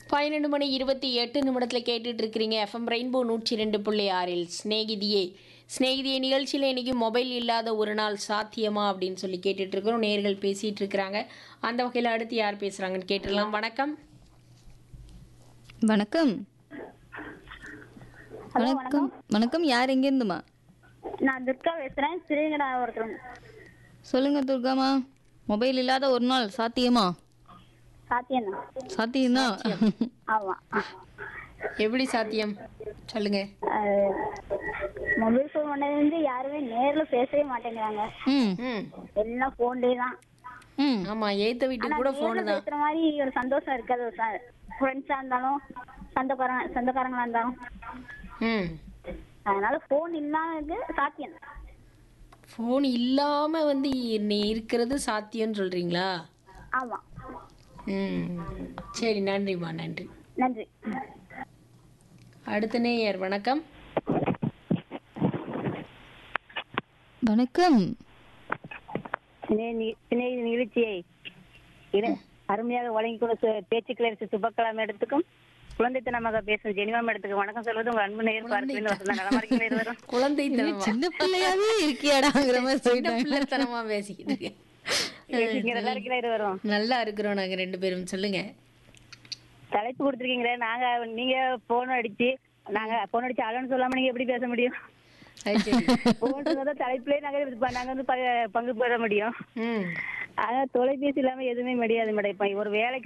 பன்னிரெண்டு மணி இருபத்தி எட்டு நிமிடத்தில் கேட்டுட்டு இருக்கிறீங்க எஃப்எம் ரெயின்போ நூற்றி ரெண்டு புள்ளி ஆறில் ஸ்நேகிதியே ஸ்நேகிதியே நிகழ்ச்சியில் இன்னைக்கு மொபைல் இல்லாத ஒரு நாள் சாத்தியமா அப்படின்னு சொல்லி கேட்டுட்டு இருக்கிறோம் நேர்கள் பேசிட்டு இருக்கிறாங்க அந்த வகையில் அடுத்து யார் பேசுறாங்கன்னு கேட்டுடலாம் வணக்கம் வணக்கம் வணக்கம் வணக்கம் யார் எங்கேருந்துமா நான் துர்கா பேசுறேன் ஸ்ரீங்கடா ஒருத்தர் சொல்லுங்க துர்காமா மொபைல் இல்லாத ஒரு நாள் சாத்தியமா சாத்தியம் தான் சாத்தியம்தான் ஆமா எப்படி சாத்தியம் சொல்லுங்க மொபைல் ஃபோன் வந்து யாருமே நேர்ல பேசவே மாட்டேங்கிறாங்க ம் ம் எல்லாம் போன்லயே தான் ம் ஆமா ஏத்த வீட்டுக்கு கூட நேர்ல ஃபோனு தான் பேசுற மாதிரி ஒரு சந்தோஷம் இருக்காது ஃப்ரெண்ட்ஸா இருந்தாலும் சொந்தக்காரங்க சொந்தக்காரங்களா இருந்தாலும் ம் அதனால போன் இல்லாதது சாத்தியம் தான் ஃபோன் இல்லாம வந்து நீ இருக்கிறது சாத்தியம்னு சொல்றீங்களா ஆமா ம் சரி நன்றிம்மா நன்றி நன்றி அடுத்த நேயர் வணக்கம் வணக்கம் சிநேகி நிகழ்ச்சியை இரு- அருமையாக வழங்கி கொடுத்த பேச்சுக்களை சுபக்கலா மேடத்துக்கும் குழந்தைத்தனமாக பேசும் ஜெனிவா மேடத்துக்கு வணக்கம் சொல்வது உங்க அன்பு நேர் பார்க்கிறேன் வசந்தா நலமா இருக்கீங்க இருவரும் குழந்தைத்தனமா சின்ன பிள்ளையாவே இருக்கியாடாங்கிற மாதிரி சின்ன சொல்லிட்டாங்க பிள்ளைத்தனமா பேசிக்கிட்டு இருக்கேன். இங்க நல்லா இருக்கீங்களா இருவரும் நல்லா இருக்கிறோம் நாங்க ரெண்டு பேரும் சொல்லுங்க தலைப்பு கொடுத்துருக்கீங்களே நாங்க நீங்க போன் அடிச்சு நாங்க போன் அடிச்சு அலன்னு சொல்லாம நீங்க எப்படி பேச முடியும் அது சரி போன் தலைப்புலயே நாங்க இது- நாங்க வந்து ப- பங்கு பெற முடியும் ம் ஆனா தொலைபேசி இல்லாம எதுவுமே முடியாது மேடம் இப்ப ஒரு வேலைக்கு